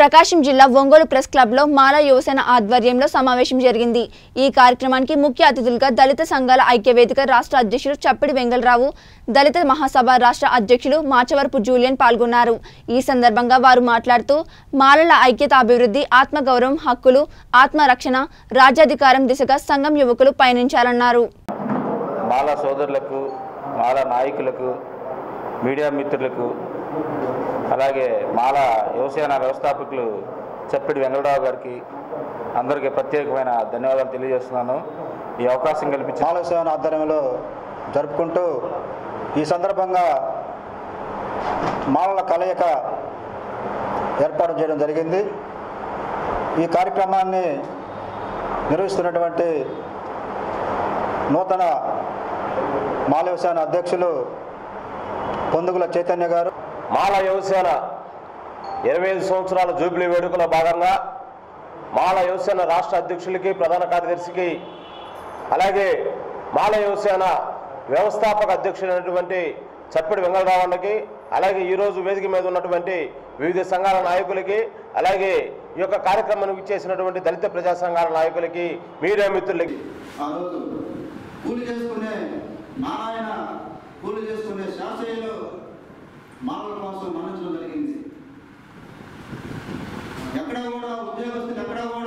ప్రకాశం జిల్లా ఒంగోలు ప్రెస్ క్లబ్లో మాల యువసేన ఆధ్వర్యంలో సమావేశం జరిగింది ఈ కార్యక్రమానికి ముఖ్య అతిథులుగా దళిత సంఘాల ఐక్యవేదిక రాష్ట్ర అధ్యక్షుడు చప్పిడి వెంగళరావు దళిత మహాసభ రాష్ట్ర అధ్యక్షులు మాచవరపు జూలియన్ పాల్గొన్నారు ఈ సందర్భంగా వారు మాట్లాడుతూ మాలల ఐక్యత అభివృద్ధి ఆత్మగౌరవం హక్కులు ఆత్మరక్షణ రాజ్యాధికారం దిశగా సంఘం యువకులు పయనించాలన్నారు మాల సోదరులకు మాల నాయకులకు మీడియా మిత్రులకు అలాగే మాల యువసేన వ్యవస్థాపకులు చెప్పిడి వెంకటరావు గారికి అందరికీ ప్రత్యేకమైన ధన్యవాదాలు తెలియజేస్తున్నాను ఈ అవకాశం కల్పించిన మాలసేన ఆధ్వర్యంలో జరుపుకుంటూ ఈ సందర్భంగా మాలల కలయిక ఏర్పాటు చేయడం జరిగింది ఈ కార్యక్రమాన్ని నిర్వహిస్తున్నటువంటి నూతన మాలవసేన అధ్యక్షులు పొందుగుల చైతన్య గారు మాల యువసేన ఇరవై ఐదు సంవత్సరాల జూబిలీ వేడుకలో భాగంగా మాల యువసేన రాష్ట్ర అధ్యక్షులకి ప్రధాన కార్యదర్శికి అలాగే మాల యువసేన వ్యవస్థాపక అధ్యక్షుడైనటువంటి చప్పిడి వెంగళరావణకి అలాగే ఈరోజు వేదిక మీద ఉన్నటువంటి వివిధ సంఘాల నాయకులకి అలాగే ఈ యొక్క కార్యక్రమానికి ఇచ్చేసినటువంటి దళిత ప్రజా సంఘాల నాయకులకి మీడియా మిత్రులకి ఆ రోజు కూలి చేసుకునే నారాయణ కూలి చేసుకునే శాస్త్రీయులు మానవుల కోసం మరణించడం జరిగింది ఎక్కడ కూడా ఉద్యోగస్తులు ఎక్కడ కూడా